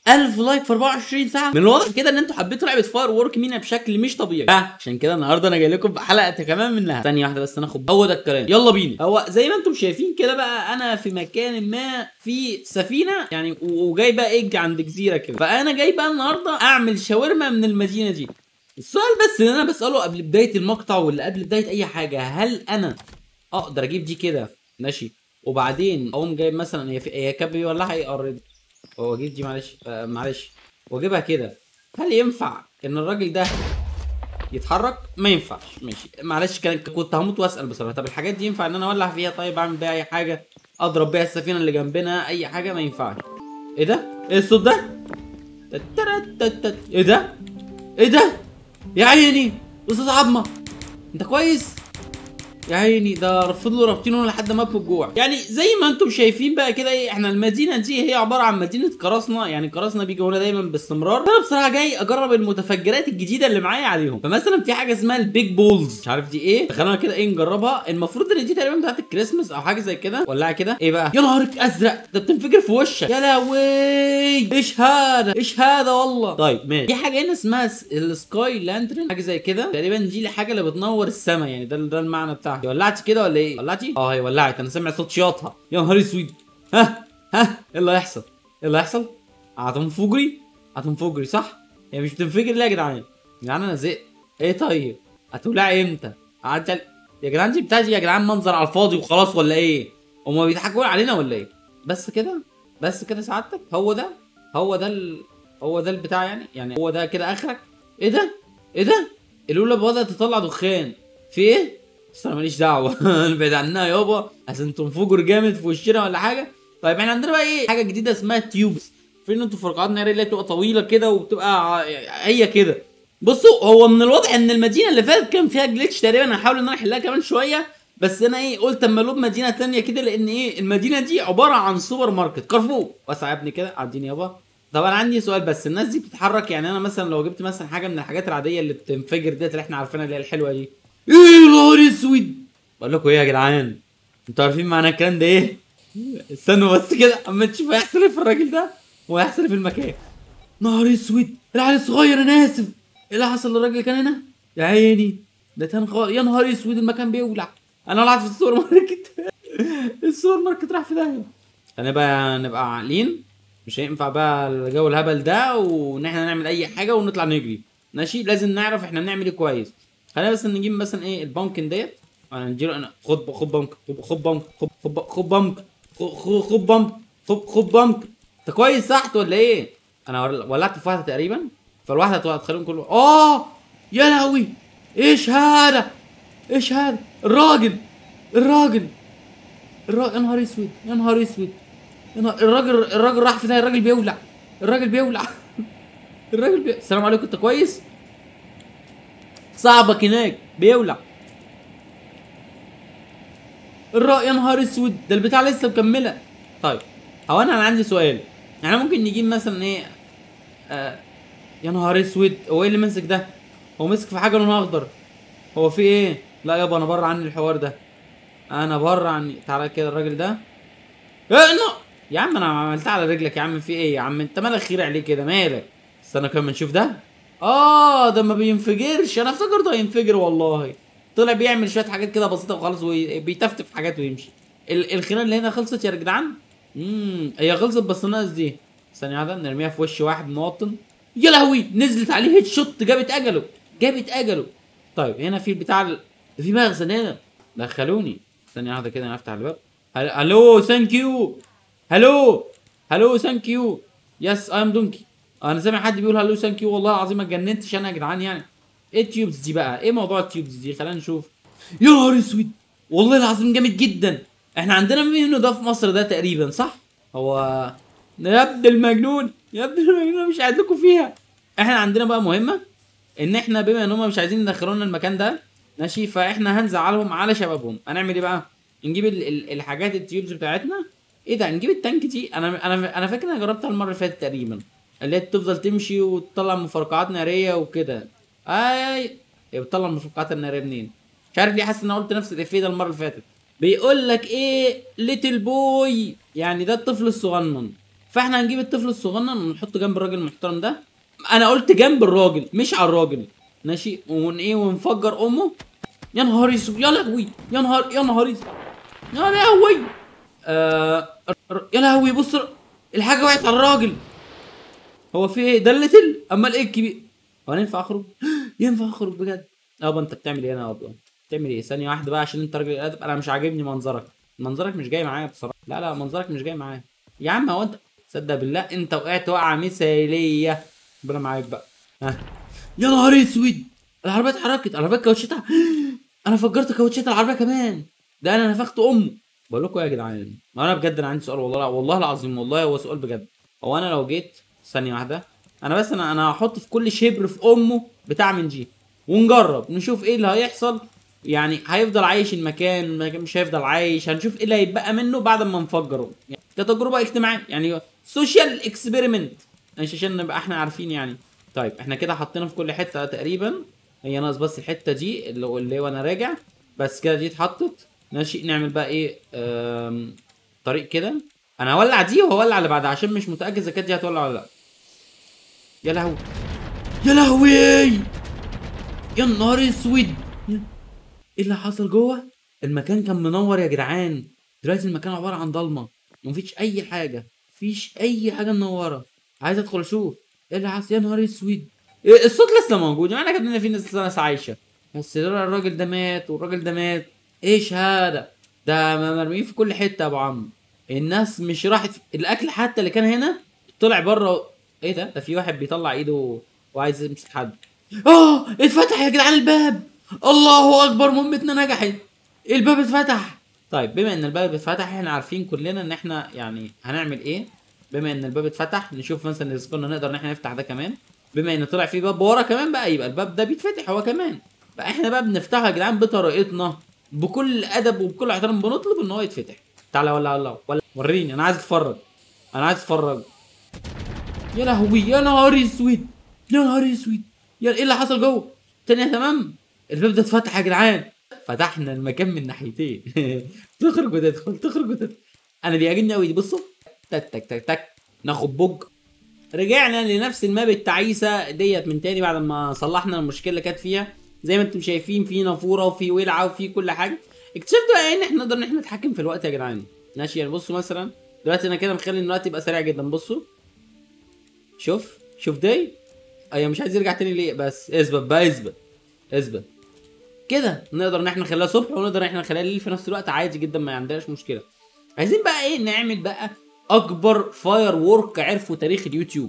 1000 لايك في 24 ساعه من الواضح كده ان انتوا حبيتوا لعبه فاير وورك مينا بشكل مش طبيعي آه عشان كده النهارده انا جاي لكم بحلقه كمان منها ثانيه واحده بس ناخد هو ده الكلام يلا بينا هو زي ما انتم شايفين كده بقى انا في مكان ما في سفينه يعني و- وجاي بقى ايه عند جزيره كده فانا جاي بقى النهارده اعمل شاورما من المدينه دي السؤال بس اللي انا بساله قبل بدايه المقطع ولا قبل بدايه اي حاجه هل انا اقدر اجيب دي كده ماشي وبعدين اقوم جايب مثلا هي في هي كاب بيولعها ايه اوريدي هو اجيب دي معلش آه معلش واجيبها كده هل ينفع ان الراجل ده يتحرك ما ينفعش ماشي معلش كان كنت هموت واسال بصراحه طب الحاجات دي ينفع ان انا اولع فيها طيب اعمل بيها اي حاجه اضرب بيها السفينه اللي جنبنا اي حاجه ما ينفعش ايه ده ايه الصوت ده تترتتت. ايه ده ايه ده يا عيني استاذ عظمه انت كويس يا عيني ده فضلوا رابطينه لحد ما من الجوع يعني زي ما انتم شايفين بقى كده ايه احنا المدينه دي هي عباره عن مدينه قراصنه يعني قراصنه بيجوا هنا دايما باستمرار انا بصراحه جاي اجرب المتفجرات الجديده اللي معايا عليهم فمثلا في حاجه اسمها البيج بولز مش عارف دي ايه خلينا كده ايه نجربها المفروض ان دي تقريبا بتاعت الكريسماس او حاجه زي كده ولا كده ايه بقى يا نهارك ازرق ده بتنفجر في وشك يا لهوي ايش هذا ايش هذا والله طيب ماشي في حاجه هنا اسمها س- السكاي لانترن حاجه زي كده تقريبا دي الحاجه اللي بتنور السما يعني ده ده المعنى بتاعها دي ولعتي كده ولا ايه ولعتي اه هي ولعت انا سامع صوت شياطها يا نهار اسود ها ها ايه اللي هيحصل ايه اللي هيحصل هتنفجري هتنفجري صح هي مش بتنفجر ليه يا جدعان يا جدعان انا زهقت ايه طيب هتولعي امتى قعدت ال- يا جدعان دي بتاعتي يا جدعان منظر على الفاضي وخلاص ولا ايه هما بيضحكوا علينا ولا ايه بس كده بس كده سعادتك هو ده هو ده ال... هو ده البتاع يعني يعني هو ده كده اخرك ايه ده ايه ده الاولى بدات تطلع دخان في ايه بس انا ماليش دعوه نبعد عنها يابا عشان تنفجر جامد في وشنا ولا حاجه طيب احنا عندنا بقى ايه حاجه جديده اسمها تيوبس فين انتوا فرقعات ناريه اللي هي بتبقى طويله كده وبتبقى ع- هي كده بصوا هو من الواضح ان المدينه اللي فاتت كان فيها جليتش تقريبا هحاول ان انا احلها كمان شويه بس انا ايه قلت اما لوب مدينه تانية كده لان ايه المدينه دي عباره عن سوبر ماركت كارفور وسع يا ابني كده عديني يابا طب انا عندي سؤال بس الناس دي بتتحرك يعني انا مثلا لو جبت مثلا حاجه من الحاجات العاديه اللي بتنفجر ديت اللي احنا عارفينها اللي هي الحلوه دي ايه نهار اسود بقول لكم ايه يا جدعان انتوا عارفين معنى الكلام ده ايه استنوا بس كده اما تشوف هيحصل ايه في الراجل ده وهيحصل ايه في المكان نهار اسود العيال الصغير انا اسف ايه اللي حصل للراجل اللي كان هنا يا عيني ده كان خالص يا نهار اسود المكان بيولع انا ولعت في السوبر ماركت السوبر ماركت راح في داهيه انا بقى نبقى عاقلين مش هينفع بقى الجو الهبل ده وان احنا نعمل اي حاجه ونطلع نجري ماشي لازم نعرف احنا بنعمل ايه كويس خلينا بس نجيب مثلا ايه البامكن ديت انا نديله انا خد خد بامك خد خد بامك خد خد خد بامك خد خد خد بامك خد خد بامك انت كويس تحت ولا ايه؟ انا ول- ولعت في واحده تقريبا فالواحده هتخليهم كله اه يا لهوي ايش هذا؟ ايش هذا؟ الراجل الراجل الراجل يا نهار اسود يا نهار اسود يا نهار- الراجل الراجل راح في ده الراجل بيولع الراجل بيولع الراجل بي... السلام عليكم انت كويس؟ صاحبك هناك بيولع الرا يا نهار اسود ده البتاع لسه مكمله طيب هو انا انا عندي سؤال يعني ممكن نجيب مثلا ايه آه يا نهار اسود هو ايه اللي ماسك ده هو مسك في حاجه لونها اخضر هو في ايه لا يابا انا بره عني الحوار ده انا بره عني تعالى كده الراجل ده ايه نو يا عم انا عملتها على رجلك يا عم في ايه يا عم انت مالك خير عليه كده مالك استنى كمان نشوف ده اه ده ما بينفجرش انا افتكرته هينفجر والله طلع بيعمل شويه حاجات كده بسيطه وخلاص وبيتفتف حاجات ويمشي ال- الخناقه اللي هنا خلصت يا جدعان امم هي خلصت بس ناقص دي ثانيه واحده نرميها في وش واحد مواطن يا لهوي نزلت عليه هيد شوت جابت اجله جابت اجله طيب هنا في البتاع ال- ده في مخزن هنا دخلوني ثانيه واحده كده انا افتح الباب هل- الو ثانك يو هلو هلو ثانك يو يس اي ام دونكي انا سامع حد بيقول هلو ثانك يو والله العظيم ما اتجننتش انا يا جدعان يعني ايه التيوبز دي بقى ايه موضوع التيوبز دي خلينا نشوف يا نهار اسود والله العظيم جامد جدا احنا عندنا منه ده في مصر ده تقريبا صح هو يا ابن المجنون يا ابن المجنون مش قاعد لكم فيها احنا عندنا بقى مهمه ان احنا بما ان هم مش عايزين يدخلونا المكان ده ماشي فاحنا هنزعلهم على شبابهم هنعمل ايه بقى نجيب ال ال الحاجات التيوبز بتاعتنا ايه ده نجيب التانك دي انا انا انا فاكر انا جربتها المره اللي فاتت تقريبا اللي هي تفضل تمشي وتطلع مفرقعات ناريه وكده اي هي بتطلع المفرقعات الناريه منين مش عارف ليه حاسس ان انا قلت نفس الافيه ده المره اللي فاتت بيقول لك ايه ليتل بوي يعني ده الطفل الصغنن فاحنا هنجيب الطفل الصغنن ونحطه جنب الراجل المحترم ده انا قلت جنب الراجل مش على الراجل ماشي ون ايه ونفجر امه يا نهار اسود يا لهوي يا نهار يا نهار اسود يا لهوي آه ر- يا لهوي بص الحاجه وقعت على الراجل هو في ايه ده الليتل امال ايه الكبير هو انا ينفع اخرج ينفع اخرج بجد يابا انت بتعمل ايه انا يابا بتعمل ايه ثانيه واحده بقى عشان انت راجل الادب انا مش عاجبني منظرك منظرك مش جاي معايا بصراحه لا لا منظرك مش جاي معايا يا عم هو انت صدق بالله انت وقعت وقعه مثاليه ربنا معاك بقى ها يا نهار اسود العربيه اتحركت العربيه كاوتشتها انا فجرت كاوتشات العربيه كمان ده انا نفخت امه بقول لكم يا جدعان ما انا بجد انا عندي سؤال والله لا والله العظيم والله هو سؤال بجد هو انا لو جيت ثانيه واحده انا بس انا انا هحط في كل شبر في امه بتاع من جي ونجرب نشوف ايه اللي هيحصل يعني هيفضل عايش المكان ما- مش هيفضل عايش هنشوف ايه اللي هيتبقى منه بعد ما نفجره يعني كتجربه اجتماعيه يعني سوشيال اكسبيرمنت مش عشان نبقى احنا عارفين يعني طيب احنا كده حطينا في كل حته تقريبا هي ناقص بس الحته دي اللي اللي وانا راجع بس كده دي اتحطت ماشي نعمل بقى ايه آم، طريق كده انا هولع دي وهولع اللي بعدها عشان مش متاكد اذا كانت دي هتولع ولا لا يا لهوي يا لهوي يا نهار اسود ايه اللي حصل جوه المكان كان منور يا جدعان دلوقتي المكان عباره عن ضلمه ومفيش اي حاجه مفيش اي حاجه منوره عايز ادخل اشوف ايه اللي حصل يا نهار اسود إيه الصوت لسه موجود معنى كده ان في ناس لسه ناس عايشه بس دول الراجل ده مات والراجل ده مات ايش هذا ده مرميين في كل حته يا ابو عم الناس مش راحت الاكل حتى اللي كان هنا طلع بره ايه ده ده في واحد بيطلع ايده وعايز يمسك حد اه اتفتح يا جدعان الباب الله اكبر مهمتنا نجحت الباب اتفتح طيب بما ان الباب اتفتح احنا عارفين كلنا ان احنا يعني هنعمل ايه بما ان الباب اتفتح نشوف مثلا اذا كنا نقدر ان احنا نفتح ده كمان بما ان طلع في باب ورا كمان بقى يبقى الباب ده بيتفتح هو كمان بقى احنا بقى بنفتحه يا جدعان بطريقتنا بكل ادب وبكل احترام بنطلب ان هو يتفتح تعالى ولا ولا ولا وريني انا عايز اتفرج انا عايز اتفرج يا لهوي يا نهار اسود يا نهار اسود يا ايه اللي حصل جوه تاني تمام الباب ده اتفتح يا جدعان فتحنا المكان من ناحيتين تخرج وتدخل تخرج وتدخل انا بيعجبني قوي دي بصوا تك تك تك تك ناخد بوج رجعنا لنفس الماب التعيسه ديت من تاني بعد ما صلحنا المشكله اللي كانت فيها زي ما انتم شايفين في نافوره وفي ولعه وفي كل حاجه اكتشفت بقى ان احنا نقدر ان احنا نتحكم في الوقت يا جدعان ماشي يعني بصوا مثلا دلوقتي انا كده مخلي الوقت يبقى سريع جدا بصوا شوف شوف داي ايوه مش عايز يرجع تاني ليه بس اثبت بقى اثبت اثبت كده نقدر ان احنا نخليها صبح ونقدر ان احنا نخليها ليل في نفس الوقت عادي جدا ما عندناش مشكله عايزين بقى ايه نعمل بقى اكبر فاير وورك عرفه تاريخ اليوتيوب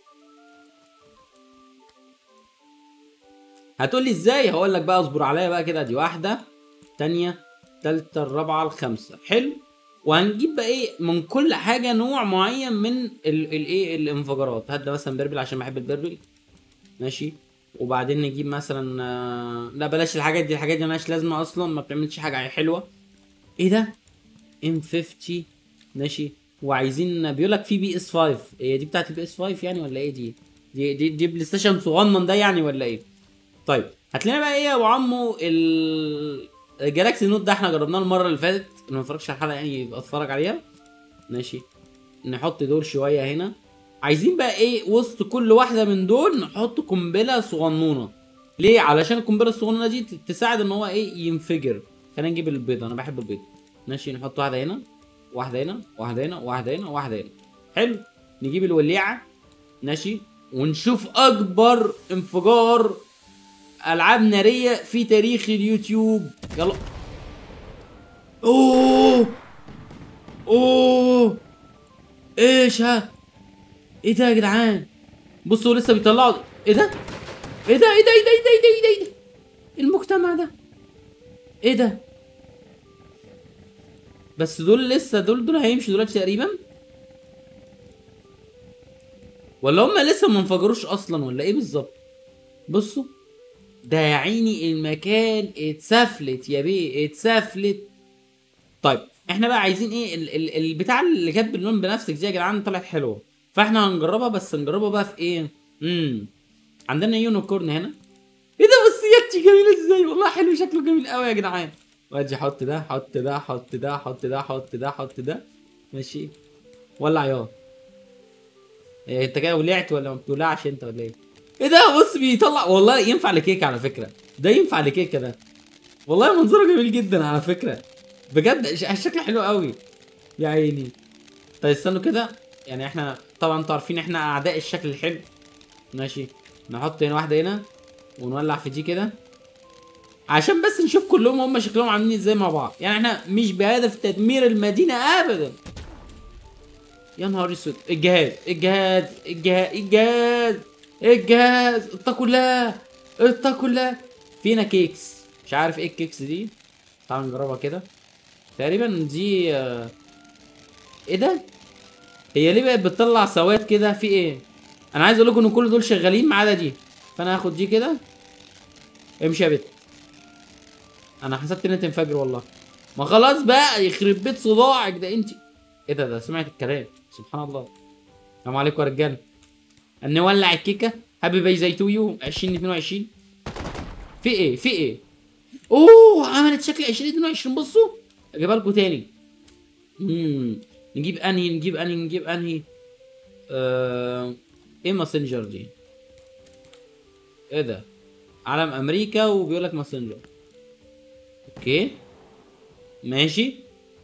هتقول لي ازاي هقول لك بقى اصبر عليا بقى كده دي واحده تانية تالتة الرابعة الخامسة حلو وهنجيب بقى ايه من كل حاجة نوع معين من الايه الانفجارات هات ده مثلا بربل عشان بحب البربل ماشي وبعدين نجيب مثلا آه، لا بلاش الحاجات دي الحاجات دي مالهاش لازمة اصلا ما بتعملش حاجة حلوة ايه ده ام 50 ماشي وعايزين بيقول لك في بي اس 5 هي دي بتاعت البي اس 5 يعني ولا ايه دي دي دي, دي بلاي ستيشن صغنن ده يعني ولا ايه طيب هات لنا بقى ايه يا ابو عمو ال الجالاكسي نوت ده احنا جربناه المره اللي فاتت اللي ما اتفرجش على الحلقه يعني يبقى اتفرج عليها ماشي نحط دول شويه هنا عايزين بقى ايه وسط كل واحده من دول نحط قنبله صغنونه ليه علشان القنبله الصغنونه دي ت- تساعد ان هو ايه ينفجر خلينا نجيب البيضه انا بحب البيض ماشي نحط واحده هنا واحده هنا واحده هنا واحده هنا واحده هنا حلو نجيب الوليعه ماشي ونشوف اكبر انفجار العاب ناريه في تاريخ اليوتيوب يلا اوه اوه ايش ها ايه ده يا جدعان بصوا لسه بيطلعوا ايه ده ايه ده ايه ده ايه ده ايه ده ايه ده ايه ده, إيه ده؟ المجتمع ده ايه ده بس دول لسه دول دول هيمشوا دلوقتي تقريبا ولا هم لسه ما انفجروش اصلا ولا ايه بالظبط بصوا ده يا عيني المكان اتسفلت يا بيه اتسفلت طيب احنا بقى عايزين ايه ال ال البتاع اللي كانت باللون بنفسك دي يا جدعان طلعت حلوه فاحنا هنجربها بس نجربها بقى في ايه امم عندنا يونيكورن هنا ايه ده بس ياتي جميل ازاي والله حلو شكله جميل قوي يا جدعان واجي احط ده احط ده احط ده احط ده احط ده احط ده ماشي ولع يا إيه انت كده ولعت ولا ما بتولعش انت ولا ايه؟ ايه ده بص بيطلع والله ينفع لكيك على فكره ده ينفع لكيكه ده والله منظره جميل جدا على فكره بجد ش- شكله حلو قوي يا عيني طيب استنوا كده يعني احنا طبعا انتوا عارفين احنا اعداء الشكل الحلو ماشي نحط هنا واحده هنا ونولع في دي كده عشان بس نشوف كلهم هم شكلهم عاملين ازاي مع بعض يعني احنا مش بهدف تدمير المدينه ابدا يا نهار اسود الجهاز الجهاز الجهاز الجهاز الجهاز اتقوا الله اتقوا الله فينا كيكس مش عارف ايه الكيكس دي تعال نجربها كده تقريبا دي آه، ايه ده هي ليه بقت بتطلع سواد كده في ايه انا عايز اقول لكم ان كل دول شغالين ما عدا دي فانا هاخد دي كده امشي يا بت انا حسبت ان انت انفجر والله ما خلاص بقى يخرب بيت صداعك ده انت ايه ده ده سمعت الكلام سبحان الله السلام عليكم يا رجاله ان نولع الكيكه هابي باي زي تو يو 2022 في ايه في ايه اوه عملت شكل 2022 بصوا اجيبها لكم تاني امم نجيب انهي نجيب انهي نجيب انهي آه... ايه ماسنجر دي ايه ده علم امريكا وبيقول لك ماسنجر اوكي ماشي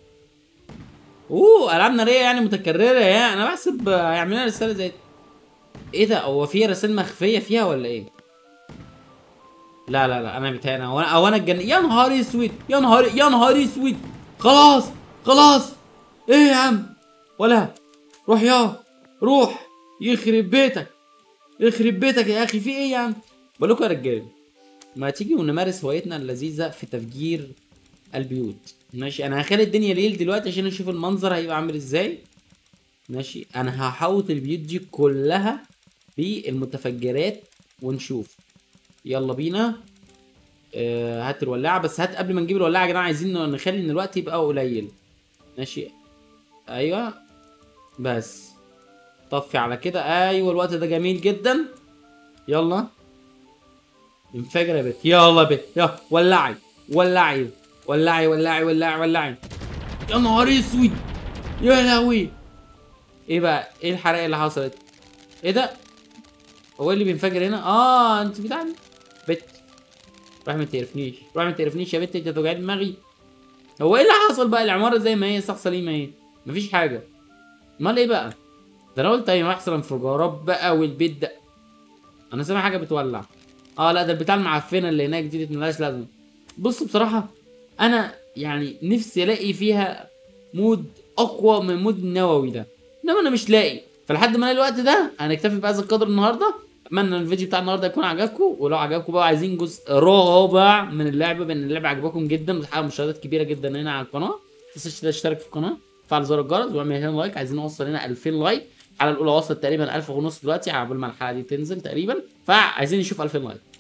اوه العاب ناريه يعني متكرره يعني انا بحسب هيعمل لنا رساله زي ايه ده هو في رسائل مخفيه فيها ولا ايه لا لا لا انا بتهيألي او انا او انا الجن يا نهار اسود يا نهار يا نهار اسود خلاص خلاص ايه يا عم ولا روح يا روح يخرب بيتك يخرب بيتك يا اخي في ايه يا عم بقول لكم يا رجاله ما تيجي ونمارس هوايتنا اللذيذه في تفجير البيوت ماشي انا هخلي الدنيا ليل دلوقتي عشان نشوف المنظر هيبقى عامل ازاي ماشي انا هحوط البيوت دي كلها بالمتفجرات ونشوف يلا بينا آه هات الولاعه بس هات قبل ما نجيب الولاعه يا جدعان عايزين نخلي ان الوقت يبقى قليل ماشي ايوه بس طفي على كده ايوه الوقت ده جميل جدا يلا انفجر يا بت يلا يا بت يلا ولعي ولعي ولعي ولعي ولعي ولعي يا نهار اسود يا لهوي ايه بقى ايه الحرائق اللي حصلت ايه ده هو إيه اللي بينفجر هنا اه انت بتاع بت روح ما تقرفنيش روح ما تقرفنيش يا بت انت توجع دماغي هو ايه اللي حصل بقى العماره زي ما هي صح سليمه اهي مفيش حاجه امال ايه بقى ده انا قلت ايوه هيحصل انفجارات بقى والبيت ده انا سامع حاجه بتولع اه لا ده البتاع المعفنه اللي هناك دي ملهاش لازمه بص بصراحه انا يعني نفسي الاقي فيها مود اقوى من مود النووي ده انما انا مش لاقي فلحد ما الاقي الوقت ده هنكتفي بهذا القدر النهارده اتمنى ان الفيديو بتاع النهارده يكون عجبكم ولو عجبكم بقى عايزين جزء رابع من اللعبه بان اللعبه عجبكم جدا وتحقق مشاهدات كبيره جدا هنا على القناه ما تنساش تشترك في القناه فعل زر الجرس واعمل هنا لايك عايزين نوصل هنا 2000 لايك الحلقه الاولى وصلت تقريبا 1000 ونص دلوقتي قبل ما الحلقه دي تنزل تقريبا فعايزين نشوف 2000 لايك